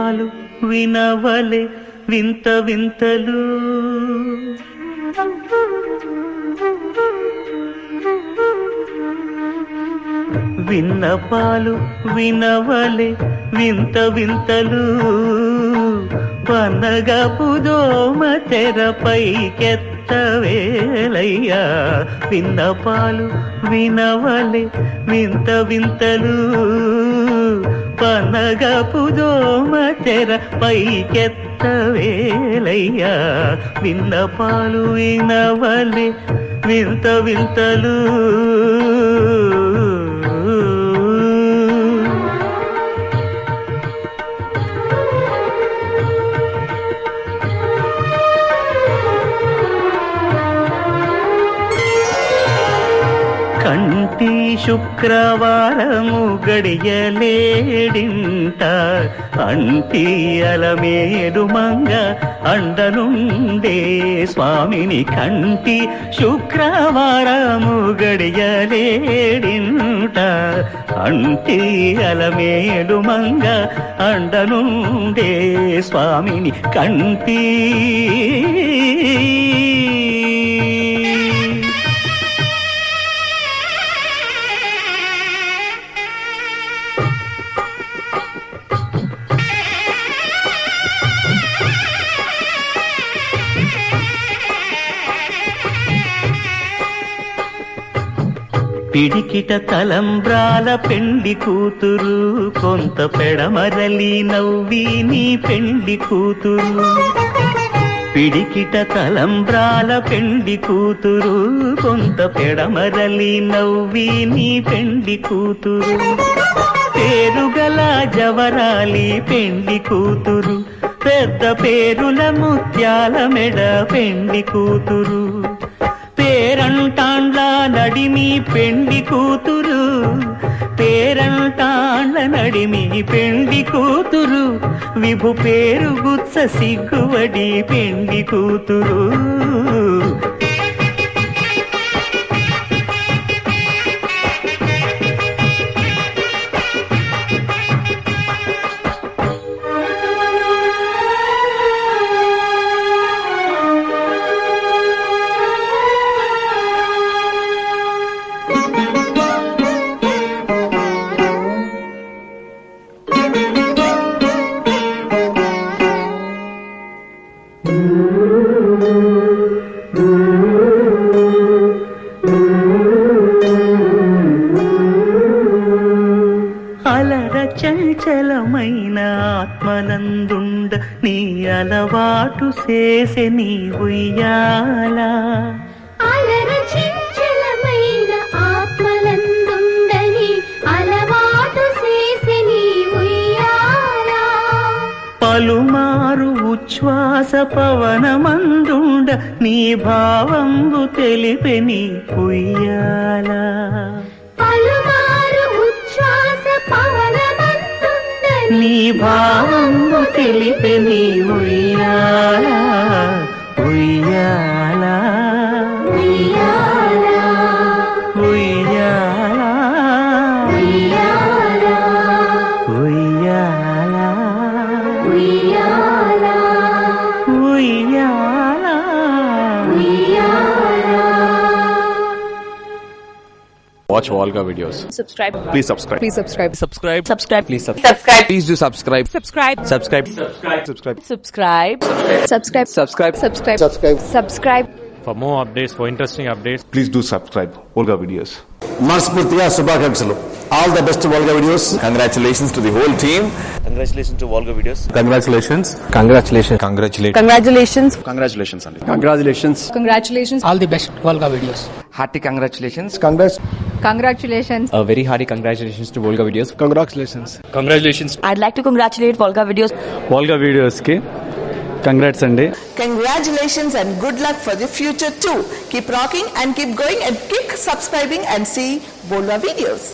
పాలు వినవలే వింత వింతలు విన్న పాలు వినవలే వింత వింతలు పనగపు దోమ తెరపైకెత్తవేలయ్యా విన్న పాలు వినవలే వింత వింతలు పనగపు దోమ తెర పైకెత్తవేలయ్యా విన్న పాలు వినవలే వింత వింతలు కంటి శుక్రవారము గడియలేడింట అంటి అలమేడు మంగ అండనుండే స్వామిని కంటి శుక్రవారము గడియలేడింట అంటి అలమేడు మంగ అండనుండే స్వామిని కంటి పిడికిట తలంబ్రాల పెండి కూతురు కొంత పెడమరలి నవ్వి నీ పెండి కూతురు పిడికిట తలంబ్రాల పెండి కూతురు కొంత పెడమరలి నవ్వి నీ పెండి కూతురు పేరుగల జవరాలి పెండి కూతురు పెద్ద పేరుల ముత్యాల మెడ పెండి కూతురు పేరంటాండ్ల నడిమి పెండి కూతురు పేరంటాండ్ల నడిమి పెండి కూతురు విభు పేరు గుత్స సిగ్గువడి పెండి కూతురు అలర చంచలమైన ఆత్మనందుండ నీ అలవాటు చేసే నీ ఉయ్యాలా అలర చంచలమైన ఆత్మలందుండని అలవాటు చేసి నీ ఉయ్యాలా పలుమారు ఉచ్ఛ్వాస పవనమందుండ నీ భావంబు తెలిపే నీ ఉయ్యాలా పలుమారు ఉచ్ఛ్వాస పవనమందుండని నీ భావంబు తెలిపే నీ ఉయ్యాలా ఉయ్యాలా ఉయ్యాలా ఉయ్యాలా ఉయ్యాలా ఉయ్యాలా ఉయ్యాలా ఉయ్యాలా ఉయ్యాలా Watch Volga videos. subscribe Please subscribe. please subscribe subscribe subscribe please subscribe subscribe please do subscribe subscribe subscribe Subscribe. subscribe subscribe subscribe subscribe subscribe subscribe For more updates, for interesting updates, Please do subscribe. Volga videos. మనస్ఫూర్తిగా శుభాకాంక్షలు all the best Volga videos Congratulations to the whole team. Congratulations to Volga Videos. Congratulations. congratulations congratulations congratulations Congratulations, Andy. Congratulations congratulations all the best Volga videos. hearty congratulations congrats congratulations a very hearty congratulations to Volga videos congratulations congratulations i'd like to congratulate volga videos Volga Videos ki. Congrats, Andy. Congratulations and good luck for the future too. Keep rocking and keep going and keep subscribing and see Bolwa videos.